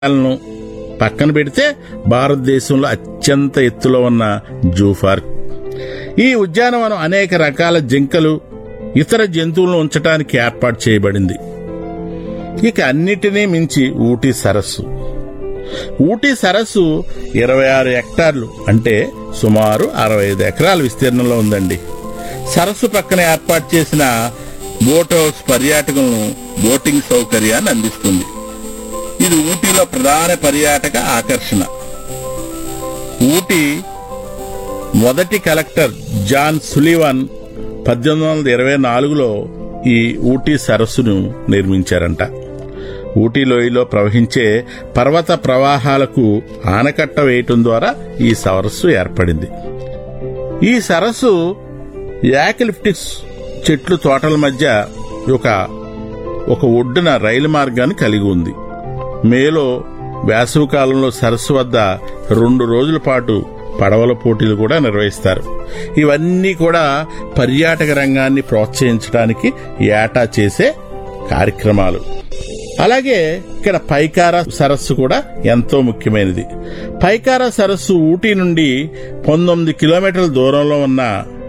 లను పక్కన పెడితే భారతదేశంలో అత్యంత ఎత్తులో ఉన్న జూ పార్క్ ఈ ఉద్యానవనం అనేక రకాల జింకలు ఇతర జంతువులను ఉంచడానికి ఏర్పాటు చేయబడింది ఇక అన్నిటినీ మించి ఊటీ సరస్సు ఊటీ సరస్సు ఇరవై ఆరు హెక్టార్లు అంటే సుమారు అరవై ఐదు ఎకరాల విస్తీర్ణంలో ఉందండి సరస్సు పక్కన ఏర్పాటు చేసిన బోట్ హౌస్ పర్యాటకులను బోటింగ్ సౌకర్యాన్ని అందిస్తుంది ఇది ఊటీలో ప్రధాన పర్యాటక ఆకర్షణ ఊటీ మొదటి కలెక్టర్ జాన్ సులివన్ పద్దెనిమిది వందల ఇరవై నాలుగులో ఈ ఊటీ సరస్సును నిర్మించారంట ఊటీ లోయలో ప్రవహించే పర్వత ప్రవాహాలకు ఆనకట్ట వేయటం ద్వారా ఈ సరస్సు ఏర్పడింది ఈ సరస్సు యాకిలిప్టిక్స్ చెట్లు తోటల మధ్య ఒక ఒక ఒడ్డున రైలు మార్గాన్ని కలిగి ఉంది మేలో వేసవి కాలంలో సరస్సు వద్ద రెండు రోజుల పాటు పడవల పోటీలు కూడా నిర్వహిస్తారు ఇవన్నీ కూడా పర్యాటక రంగాన్ని ప్రోత్సహించడానికి ఏటా చేసే కార్యక్రమాలు అలాగే ఇక్కడ పైకారా సరస్సు కూడా ఎంతో ముఖ్యమైనది పైకారా సరస్సు ఊటీ నుండి పంతొమ్మిది కిలోమీటర్ల దూరంలో ఉన్న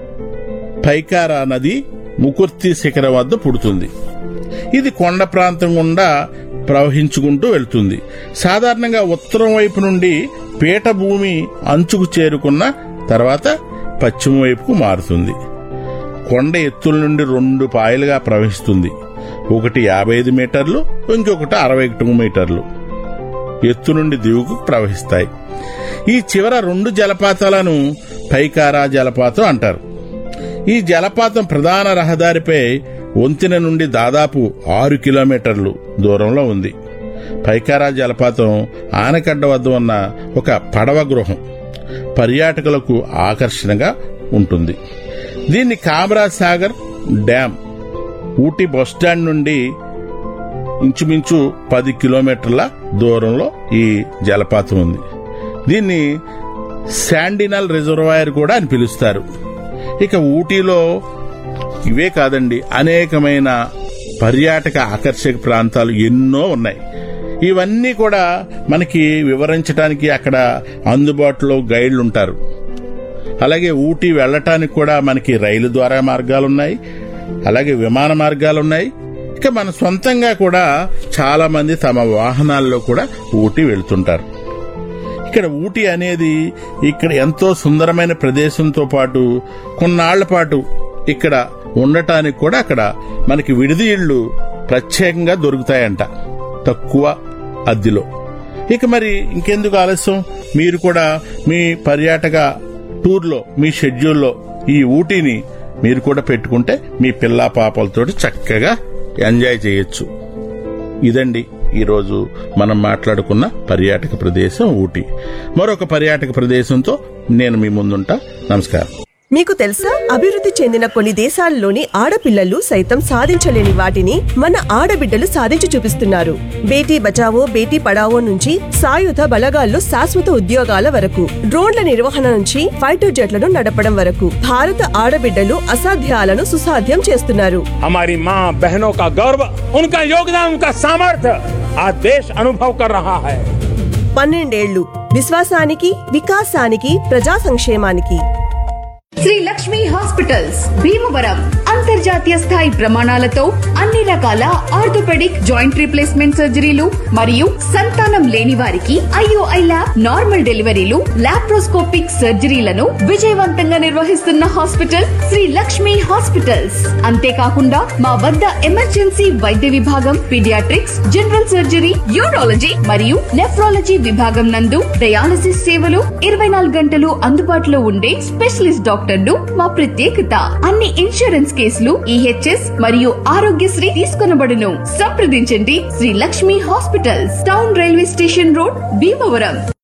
పైకారా నది ముకుర్తి శిఖరం వద్ద పుడుతుంది ఇది కొండ ప్రాంతం గుండా ప్రవహించుకుంటూ వెళ్తుంది సాధారణంగా ఉత్తరం వైపు నుండి పీఠభూమి అంచుకు చేరుకున్న తర్వాత పశ్చిమ వైపుకు మారుతుంది కొండ ఎత్తుల నుండి రెండు పాయలుగా ప్రవహిస్తుంది ఒకటి యాభై ఐదు మీటర్లు ఇంకొకటి అరవై ఒకటి మీటర్లు ఎత్తు నుండి దిగుకు ప్రవహిస్తాయి ఈ చివర రెండు జలపాతాలను పైకారా జలపాతం అంటారు ఈ జలపాతం ప్రధాన రహదారిపై వంతెన నుండి దాదాపు ఆరు కిలోమీటర్లు దూరంలో ఉంది పైకారా జలపాతం ఆనకడ్డ వద్ద ఉన్న ఒక పడవ గృహం పర్యాటకులకు ఆకర్షణగా ఉంటుంది దీన్ని కామరాజ్ సాగర్ డ్యాం ఊటీ బస్టాండ్ నుండి ఇంచుమించు పది కిలోమీటర్ల దూరంలో ఈ జలపాతం ఉంది దీన్ని శాండినల్ రిజర్వాయర్ కూడా అని పిలుస్తారు ఇక ఊటీలో ఇవే కాదండి అనేకమైన పర్యాటక ఆకర్షక ప్రాంతాలు ఎన్నో ఉన్నాయి ఇవన్నీ కూడా మనకి వివరించడానికి అక్కడ అందుబాటులో గైడ్లు ఉంటారు అలాగే ఊటీ వెళ్ళటానికి కూడా మనకి రైలు ద్వారా మార్గాలున్నాయి అలాగే విమాన మార్గాలున్నాయి ఇక మన సొంతంగా కూడా చాలా మంది తమ వాహనాల్లో కూడా ఊటీ వెళ్తుంటారు ఇక్కడ ఊటీ అనేది ఇక్కడ ఎంతో సుందరమైన ప్రదేశంతో పాటు కొన్నాళ్ల పాటు ఇక్కడ ఉండటానికి కూడా అక్కడ మనకి విడిది ఇళ్లు ప్రత్యేకంగా దొరుకుతాయంట తక్కువ అద్దెలో ఇక మరి ఇంకెందుకు ఆలస్యం మీరు కూడా మీ పర్యాటక టూర్లో మీ షెడ్యూల్లో ఈ ఊటీని మీరు కూడా పెట్టుకుంటే మీ పిల్ల పాపలతోటి చక్కగా ఎంజాయ్ చేయొచ్చు ఇదండి ఈరోజు మనం మాట్లాడుకున్న పర్యాటక ప్రదేశం ఊటీ మరొక పర్యాటక ప్రదేశంతో నేను మీ ముందుంటా నమస్కారం మీకు తెలుసా అభివృద్ధి చెందిన కొన్ని దేశాల్లోని ఆడపిల్లలు సైతం సాధించలేని వాటిని మన ఆడబిడ్డలు సాధించి చూపిస్తున్నారు బేటీ బచావో బేటీ పడావో నుంచి సాయుధ బలగాల్లో శాశ్వత ఉద్యోగాల వరకు డ్రోన్ల నిర్వహణ నుంచి ఫైటర్ జెట్లను నడపడం వరకు భారత ఆడబిడ్డలు అసాధ్యాలను సుసాధ్యం చేస్తున్నారు हमारी माँ बहनों का गौरव उनका योगदान उनका सामर्थ्य आज देश अनुभव कर रहा है పన్నెండేళ్లు విశ్వాసానికి వికాసానికి ప్రజా సంక్షేమానికి శ్రీ లక్ష్మి హాస్పిటల్స్ భీమవరం అంతర్జాతీయ స్థాయి ప్రమాణాలతో అన్ని రకాల ఆర్థోపెడిక్ జాయింట్ రీప్లేస్మెంట్ సర్జరీలు మరియు సంతానం లేని వారికి ఐఓఐ ల్యాబ్ నార్మల్ డెలివరీలు లాప్రోస్కోపిక్ సర్జరీలను విజయవంతంగా నిర్వహిస్తున్న హాస్పిటల్ శ్రీ లక్ష్మి హాస్పిటల్స్ అంతేకాకుండా మా వద్ద ఎమర్జెన్సీ వైద్య విభాగం పీడియాట్రిక్స్ జనరల్ సర్జరీ యూరాలజీ మరియు నెఫ్రాలజీ విభాగం నందు డయాలసిస్ సేవలు ఇరవై నాలుగు గంటలు అందుబాటులో ఉండే స్పెషలిస్ట్ డాక్టర్లు మా ప్రత్యేకత అన్ని ఇన్సూరెన్స్ కేసులు ఈహెచ్ఎస్ మరియు ఆరోగ్యశ్రీ తీసుకొనబడును సంప్రదించండి Sri Lakshmi hospitals town railway station road Bhimavaram